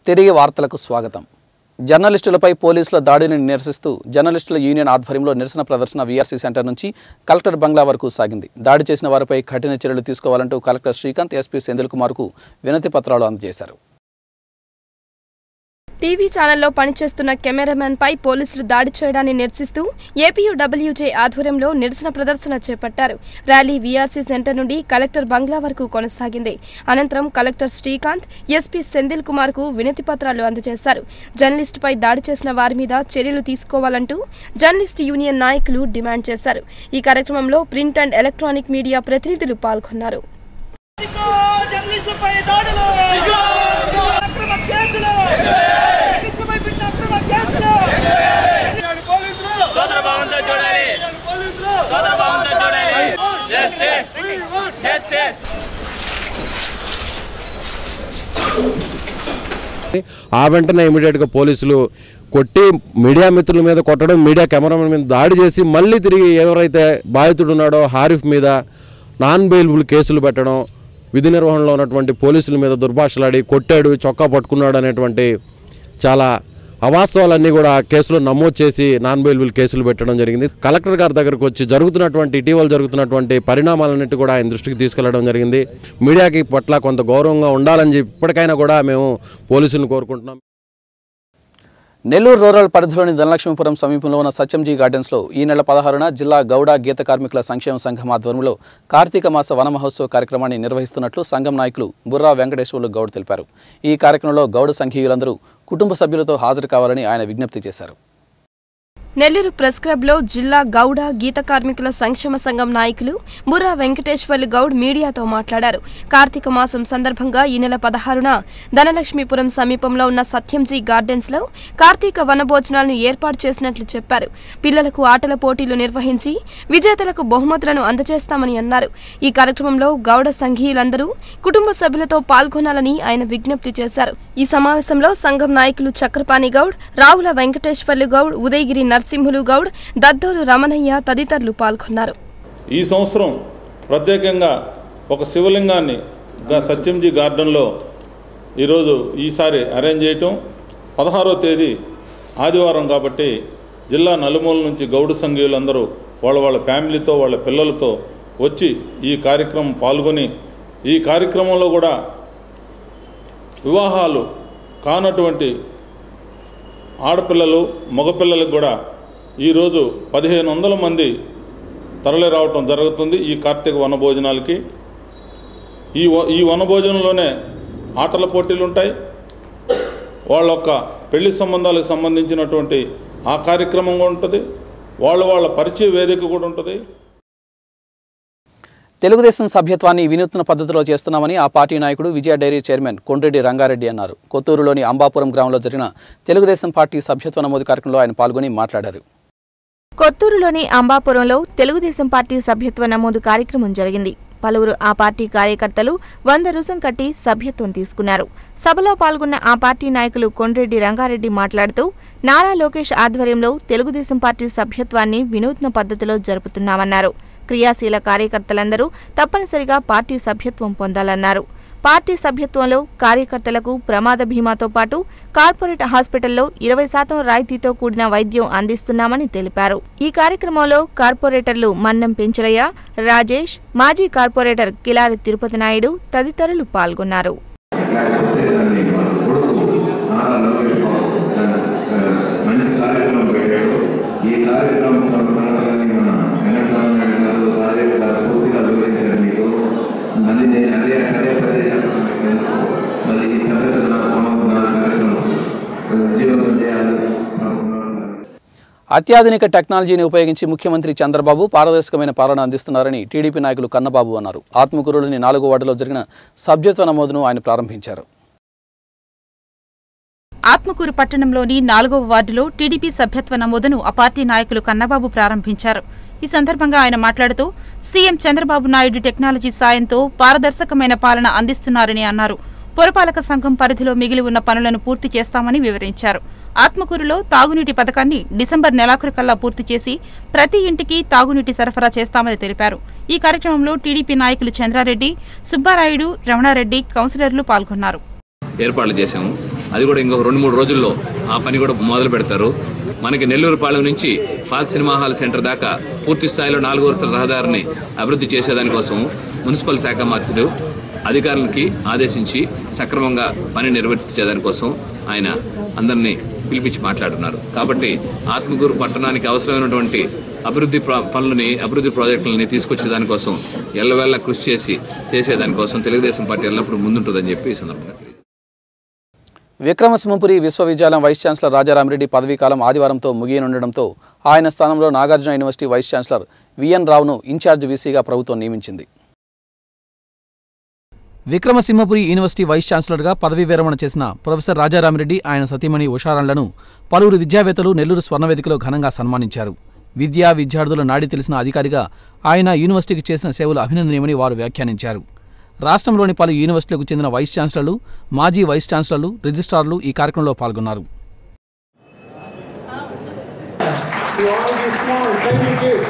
తిరిగి వార్తలకు స్వాగతం జర్నలిస్టులపై పోలీసుల దాడిని నిరసిస్తూ జర్నలిస్టుల యూనియన్ ఆధ్వర్యంలో నిరసన ప్రదర్శన వీఆర్సీ సెంటర్ నుంచి కలెక్టర్ బంగ్లా వరకు సాగింది దాడి చేసిన వారిపై కఠిన చర్యలు తీసుకోవాలంటూ కలెక్టర్ శ్రీకాంత్ ఎస్పీ సెంధిల్ కుమార్కు వినతి పత్రాలు అందజేశారు టీవీ ఛానల్లో పనిచేస్తున్న కెమెరామెన్ పై పోలీసులు దాడి చేయడాన్ని నిరసిస్తూ ఏపీయూడబ్ల్యూజే ఆధ్వర్యంలో నిరసన ప్రదర్శన చేపట్టారు ర్యాలీ వీఆర్సీ సెంటర్ నుండి కలెక్టర్ బంగ్లా వరకు కొనసాగింది అనంతరం కలెక్టర్ శ్రీకాంత్ ఎస్పీ సెంధిల్ కుమార్ కు వినతి పత్రాలు అందజేశారు జర్నలిస్టుపై దాడి చేసిన వారి మీద చర్యలు తీసుకోవాలంటూ జర్నలిస్ట్ యూనియన్ నాయకులు డిమాండ్ చేశారు ఈ కార్యక్రమంలో ప్రింట్ అండ్ ఎలక్ట్రానిక్ మీడియా ప్రతినిధులు పాల్గొన్నారు సిగ్గు జర్నలిస్టులపై దాడులు అక్రమ కేసులు జర్నలిస్టులపై పెట్టిన అక్రమ కేసులు సోదర భావంతో చూడాలి సోదర భావంతో చూడాలి జస్టిస్ జస్టిస్ ఆ వెంటనే ఇమీడియట్గా పోలీసులు కొట్టి మీడియా మిత్రుల మీద కొట్టడం మీడియా కెమెరామెన్ మీద దాడి చేసి మళ్ళీ తిరిగి ఎవరైతే బాధితుడు ఉన్నాడో హారిఫ్ మీద నాన్ బెయిలబుల్ కేసులు పెట్టడం విధి నిర్వహణలో ఉన్నటువంటి పోలీసుల మీద దుర్భాషలాడి కొట్టాడు చొక్కా పట్టుకున్నాడు అనేటువంటి చాలా అవాస్తవాలన్నీ కూడా ఆ కేసులో నమోదు చేసి నాన్ బెయిలబుల్ కేసులు పెట్టడం జరిగింది కలెక్టర్ గారి దగ్గరకు వచ్చి జరుగుతున్నటువంటి ఇటీవల జరుగుతున్నటువంటి పరిణామాలన్నిటి కూడా ఆయన దృష్టికి తీసుకెళ్లడం జరిగింది మీడియాకి పట్ల కొంత గౌరవంగా ఉండాలని చెప్పి ఇప్పటికైనా కూడా మేము పోలీసులను కోరుకుంటున్నాం నెల్లూరు రూరల్ పరిధిలోని ధనలక్ష్మీపురం సమీపంలో ఉన్న సత్యంజీ గార్డెన్స్లో ఈ నెల పదహారున జిల్లా గౌడ గీత కార్మికుల సంక్షేమ సంఘం ఆధ్వర్యంలో కార్తీక మాస వన మహోత్సవ కార్యక్రమాన్ని నిర్వహిస్తున్నట్లు సంఘం నాయకులు బుర్రా వెంకటేశ్వర్లు గౌడ్ తెలిపారు ఈ కార్యక్రమంలో గౌడ సంఘీయులందరూ కుటుంబ సభ్యులతో హాజరు కావాలని ఆయన విజ్ఞప్తి చేశారు నెల్లూరు ప్రెస్ క్లబ్లో జిల్లా గౌడ గీత కార్మికుల సంక్షేమ సంఘం నాయకులు బుర్రా వెంకటేశ్వర్లు గౌడ్ మీడియాతో మాట్లాడారు కార్తీక మాసం సందర్భంగా ఈ నెల పదహారున ధనలక్ష్మీపురం సమీపంలో ఉన్న సత్యంజీ గార్డెన్స్ లో కార్తీక వనభోజనాలను ఏర్పాటు చేసినట్లు చెప్పారు పిల్లలకు ఆటల పోటీలు నిర్వహించి విజేతలకు బహుమతులను అందజేస్తామని అన్నారు ఈ కార్యక్రమంలో గౌడ సంఘీయులందరూ కుటుంబ సభ్యులతో పాల్గొనాలని ఆయన విజ్ఞప్తి చేశారు ఈ సమావేశంలో సంఘం నాయకులు చక్రపాణి గౌడ్ రావుల వెంకటేశ్వర్లు గౌడ్ ఉదయగిరి నరసింహులు గౌడ్ దద్దోలు రమణయ్య తదితరులు పాల్గొన్నారు ఈ సంవత్సరం ప్రత్యేకంగా ఒక శివలింగాన్ని గా సత్యంజీ గార్డెన్లో ఈరోజు ఈసారి అరేంజ్ చేయటం పదహారో తేదీ ఆదివారం కాబట్టి జిల్లా నలుమూల నుంచి గౌడు సంఘీయులందరూ వాళ్ళ వాళ్ళ ఫ్యామిలీతో వాళ్ళ పిల్లలతో వచ్చి ఈ కార్యక్రమం పాల్గొని ఈ కార్యక్రమంలో కూడా వివాహాలు కానటువంటి ఆడపిల్లలు మగపిల్లలకు కూడా ఈరోజు పదిహేను వందల మంది తరలి రావటం జరుగుతుంది ఈ కార్తీక వనభోజనాలకి ఈ వ- ఈ వనభోజనంలోనే ఆటల పోటీలు ఉంటాయి వాళ్ళ యొక్క పెళ్లి సంబంధాలకు సంబంధించినటువంటి ఆ కార్యక్రమం కూడా ఉంటుంది వాళ్ళ వాళ్ళ పరిచయ వేదిక కూడా ఉంటుంది తెలుగుదేశం సభ్యత్వాన్ని వినూత్న పద్ధతిలో చేస్తున్నామని ఆ పార్టీ నాయకుడు విజయ డైరీ చైర్మన్ కొండ్రెడ్డి రంగారెడ్డి అన్నారు కొత్తూరులోని అంబాపురం గ్రామంలో జరిగిన తెలుగుదేశం పార్టీ సభ్యత్వ నమోదు కార్యక్రమంలో ఆయన పాల్గొని మాట్లాడారు కొత్తూరులోని అంబాపురంలో తెలుగుదేశం పార్టీ సభ్యత్వ నమోదు కార్యక్రమం జరిగింది పలువురు ఆ పార్టీ కార్యకర్తలు వంద రుసం కట్టి సభ్యత్వం తీసుకున్నారు సభలో పాల్గొన్న ఆ పార్టీ నాయకులు కొండ్రెడ్డి రంగారెడ్డి మాట్లాడుతూ నారా లోకేష్ ఆధ్వర్యంలో తెలుగుదేశం పార్టీ సభ్యత్వాన్ని వినూత్న పద్ధతిలో జరుపుతున్నామన్నారు క్రియాశీల కార్యకర్తలందరూ తప్పనిసరిగా పార్టీ సభ్యత్వం పొందాలన్నారు పార్టీ సభ్యత్వంలో కార్యకర్తలకు ప్రమాద బీమాతో పాటు కార్పొరేట్ హాస్పిటల్లో ఇరవై శాతం రాయితీతో కూడిన వైద్యం అందిస్తున్నామని తెలిపారు ఈ కార్యక్రమంలో కార్పొరేటర్లు మన్నం పెంచరయ్య రాజేష్ మాజీ కార్పొరేటర్ కిలారి తిరుపతి నాయుడు తదితరులు పాల్గొన్నారు లేకపోతే దాన్ని మన కొడుకు నారా లోకేష్ బాబు దాన్ని, ఆ, మంచి కార్యక్రమం పెట్టాడు ఈ కార్యక్రమం సందర్భంగా మన వెంకటస్వామి నాయుడు గారు రాజేష్ గారు పూర్తిగా వివరించారు మీకు అది నేను అదే పదే పదే చెప్పడం మీకు. మరి ఈ సభ్యత నా నా కార్యక్రమం విజయవంతం చేయాలి అనుకున్నాను. అత్యాధునిక టెక్నాలజీని ఉపయోగించి ముఖ్యమంత్రి చంద్రబాబు పారదర్శకమైన పాలన అందిస్తున్నారని టీడీపీ నాయకులు కన్నబాబు అన్నారు ఆత్మకూరులోని నాలుగో వార్డులో జరిగిన సభ్యత్వ నమోదును ఆయన ప్రారంభించారు ఆత్మకూరు పట్టణంలోని నాలుగవ వార్డులో టీడీపీ సభ్యత్వ నమోదును ఆ పార్టీ నాయకులు కన్నబాబు ప్రారంభించారు ఈ సందర్భంగా ఆయన మాట్లాడుతూ సీఎం చంద్రబాబు నాయుడు టెక్నాలజీ సాయంతో పారదర్శకమైన పాలన అందిస్తున్నారని అన్నారు పురపాలక సంఘం పరిధిలో మిగిలి ఉన్న పనులను పూర్తి చేస్తామని వివరించారు ఆత్మకూరులో తాగునీటి పథకాన్ని డిసెంబర్ నెలాఖరుకల్లా పూర్తి చేసి ప్రతి ఇంటికి తాగునీటి సరఫరా చేస్తామని తెలిపారు ఈ కార్యక్రమంలో టీడీపీ నాయకులు చంద్రారెడ్డి సుబ్బారాయుడు రమణారెడ్డి కౌన్సిలర్లు పాల్గొన్నారు ఏర్పాట్లు చేశాము అది కూడా ఇంకొక రెండు మూడు రోజుల్లో ఆ పని కూడా మొదలు పెడతారు మనకి నెల్లూరు పాలెం నుంచి పాత సినిమా హాల్ సెంటర్ దాకా పూర్తి స్థాయిలో నాలుగు వరుసల రహదారిని అభివృద్ధి చేసేదానికోసం మున్సిపల్ శాఖ మంత్రులు అధికారులకి ఆదేశించి సక్రమంగా పని నిర్వర్తించేదానికోసం ఆయన అందరినీ పిలిపించి మాట్లాడుతున్నారు కాబట్టి ఆత్మకూరు పట్టణానికి అవసరమైనటువంటి అభివృద్ధి ప్ర- పనులని అభివృద్ధి ప్రాజెక్టులని తీసుకొచ్చే దానికోసం ఎల్లవెల్ల కృషి చేసి చేసేదానికోసం తెలుగుదేశం పార్టీ ఎల్లప్పుడూ ముందుంటుందని చెప్పి ఈ సందర్భంగా తెలియజేస్తున్నాను. విక్రమసింహపురి విశ్వవిద్యాలయం వైస్ ఛాన్సలర్ రాజారామిరెడ్డి పదవీకాలం ఆదివారంతో ముగియనుండడంతో ఆయన స్థానంలో Nagarjuna university vice chancellor V N రావును ఇన్ఛార్జ్ వీసీగా ప్రభుత్వం నియమించింది విక్రమసింహపురి యూనివర్సిటీ వైస్ ఛాన్సలర్గా పదవీ విరమణ చేసిన ప్రొఫెసర్ రాజారామిరెడ్డి ఆయన సతీమణి ఉషారాళ్లను పలువురు విద్యావేత్తలు నెల్లూరు స్వర్ణవేదికలో ఘనంగా సన్మానించారు విద్యా విద్యార్థుల నాడి తెలిసిన అధికారిగా ఆయన యూనివర్సిటీకి చేసిన సేవలు అభినందనీయమని వారు వ్యాఖ్యానించారు రాష్ట్రంలోని పలు యూనివర్సిటీలకు చెందిన వైస్ ఛాన్సలర్లు మాజీ వైస్ ఛాన్సలర్లు రిజిస్ట్రార్లు ఈ కార్యక్రమంలో పాల్గొన్నారు to all these small, tiny kids.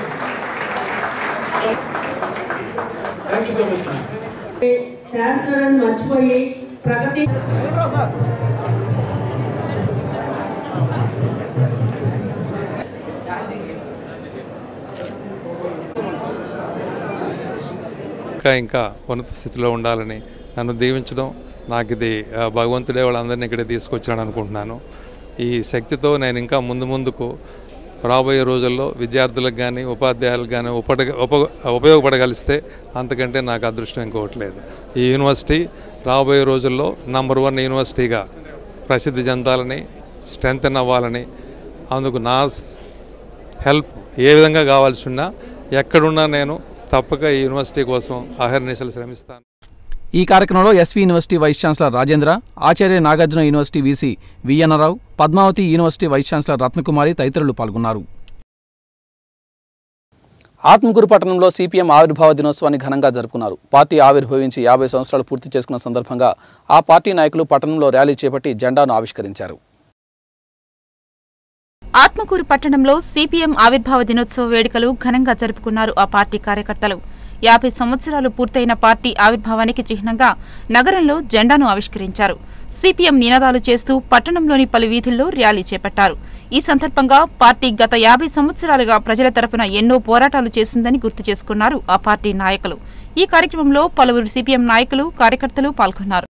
Thank you so much, ma'am. Chancellor అని మర్చిపోయి ప్రగతి ఇంకా ఇంకా ఉన్నత స్థితిలో ఉండాలని నన్ను దీవించడం నాకు ఇది ఆ, భగవంతుడే వాళ్ళందరినీ ఇక్కడ తీసుకొచ్చాడు అనుకుంటున్నాను ఈ శక్తితో నేను ఇంకా ముందు ముందుకు రాబోయే రోజుల్లో విద్యార్థులకు కానీ ఉపాధ్యాయులకు కానీ ఉపడ ఉప ఉపయోగపడగలిస్తే అంతకంటే నాకు అదృష్టం ఇంకొకటి లేదు ఈ యూనివర్సిటీ రాబోయే రోజుల్లో నంబర్ వన్ యూనివర్సిటీగా ప్రసిద్ధి చెందాలని స్ట్రెంగ్త్ అవ్వాలని అందుకు నా హెల్ప్ ఏ విధంగా కావాల్సి ఉన్నా ఎక్కడున్నా నేను తప్పక ఈ యూనివర్సిటీ కోసం అహర్నిశలు శ్రమిస్తాను ఈ కార్యక్రమంలో SV university vice chancellor Rajendra Acharya Nagarjuna university VC VNR Rao Padmavati university vice chancellor Ratnakumari తదితరులు పాల్గొన్నారు ఆత్మకూరు పట్టణంలో సిపిఎం ఆవిర్భావ దినోత్సవాన్ని ఘనంగా జరుపుకున్నారు పార్టీ ఆవిర్భవించి యాభై సంవత్సరాలు పూర్తి చేసుకున్న సందర్భంగా ఆ పార్టీ నాయకులు పట్టణంలో ర్యాలీ చేపట్టి జెండాను ఆవిష్కరించారు ఆత్మకూరు పట్టణంలో సిపిఎం ఆవిర్భావ దినోత్సవ వేడుకలు ఘనంగా జరుపుకున్నారు ఆ పార్టీ కార్యకర్తలు యాభై సంవత్సరాలు పూర్తయిన పార్టీ ఆవిర్భావానికి చిహ్నంగా నగరంలో జెండాను ఆవిష్కరించారు సిపిఎం నినాదాలు చేస్తూ పట్టణంలోని పలు వీధుల్లో ర్యాలీ చేపట్టారు ఈ సందర్భంగా పార్టీ గత యాభై సంవత్సరాలుగా ప్రజల తరపున ఎన్నో పోరాటాలు చేసిందని గుర్తు చేసుకున్నారు ఆ పార్టీ నాయకులు ఈ కార్యక్రమంలో పలువురు సిపిఎం నాయకులు కార్యకర్తలు పాల్గొన్నారు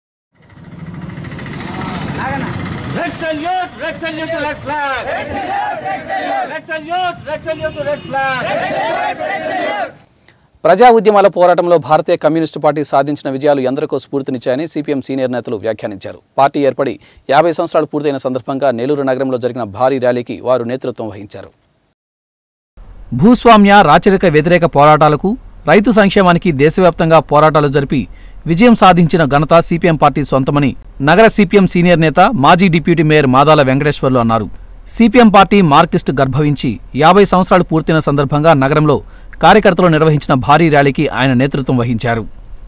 Red salute, red salute to red flag. Red salute, red salute. Red salute, red salute to red flag. Red salute, red salute. ప్రజా ఉద్యమాల పోరాటంలో భారతీయ కమ్యూనిస్టు పార్టీ సాధించిన విజయాలు ఎందరికో స్ఫూర్తినిచ్చాయని సిపిఎం సీనియర్ నేతలు వ్యాఖ్యానించారు పార్టీ ఏర్పడి యాభై సంవత్సరాలు పూర్తయిన సందర్భంగా నెల్లూరు నగరంలో జరిగిన భారీ ర్యాలీకి వారు నేతృత్వం వహించారు భూస్వామ్య రాచరిక వ్యతిరేక పోరాటాలకు రైతు సంక్షేమానికి దేశవ్యాప్తంగా పోరాటాలు జరిపి విజయం సాధించిన ఘనత సిపిఎం పార్టీ సొంతమని నగర సిపిఎం సీనియర్ నేత మాజీ డిప్యూటీ మేయర్ మాదాల వెంకటేశ్వర్లు అన్నారు సిపిఎం పార్టీ మార్కిస్ట్ గర్భవించి యాభై సంవత్సరాలు పూర్తయిన సందర్భంగా నగరంలో కార్యకర్తలు నిర్వహించిన భారీ ర్యాలీకి ఆయన నేతృత్వం వహించారు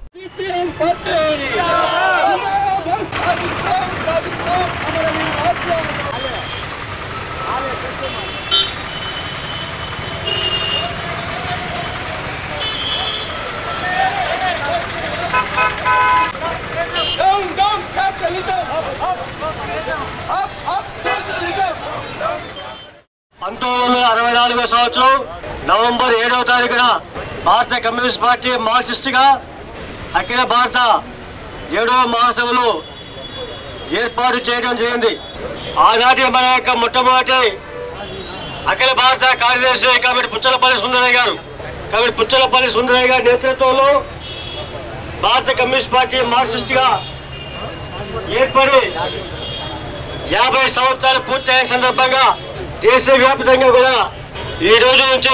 Down, down, capitalism. Up, up, up, up, socialism. పంతొమ్మిది వందల అరవై నాలుగో సంవత్సరం నవంబర్ ఏడవ తారీఖున భారత కమ్యూనిస్ట్ పార్టీ మార్క్సిస్ట్గా అఖిల భారత ఏడవ మహాసభలు ఏర్పాటు చేయడం జరిగింది ఆనాటి మన యొక్క మొట్టమొదటి అఖిల భారత కార్యదర్శి కాబట్టి పుచ్చలపల్లి సుందరయ్య గారు కాబట్టి పుచ్చలపల్లి సుందరయ్య గారి నేతృత్వంలో భారత కమ్యూనిస్ట్ పార్టీ మార్క్సిస్ట్గా ఏర్పడి యాభై సంవత్సరాలు పూర్తయిన సందర్భంగా దేశవ్యాప్తంగా కూడా ఈ రోజు నుంచి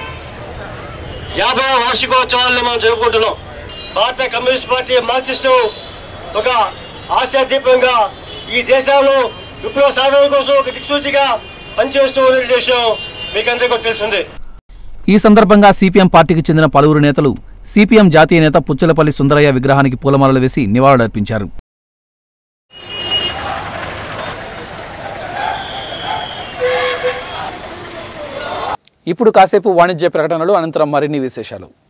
యాభై వార్షికోత్సవాలను మనం జరుపుకుంటున్నాం భారత కమ్యూనిస్ట్ పార్టీ మార్క్సిస్టు ఒక ఆశాదీపంగా ఈ దేశంలో విప్లవ సాధన కోసం ఒక దిక్సూచిగా పనిచేస్తూ ఉన్న విషయం మీకందరికీ తెలిసిందే ఈ సందర్భంగా సిపిఎం పార్టీకి చెందిన పలువురు నేతలు సిపిఎం జాతీయ నేత పుచ్చలపల్లి సుందరయ్య విగ్రహానికి పూలమాలలు వేసి నివాళులర్పించారు ఇప్పుడు కాసేపు వాణిజ్య ప్రకటనలు అనంతరం మరిన్ని విశేషాలు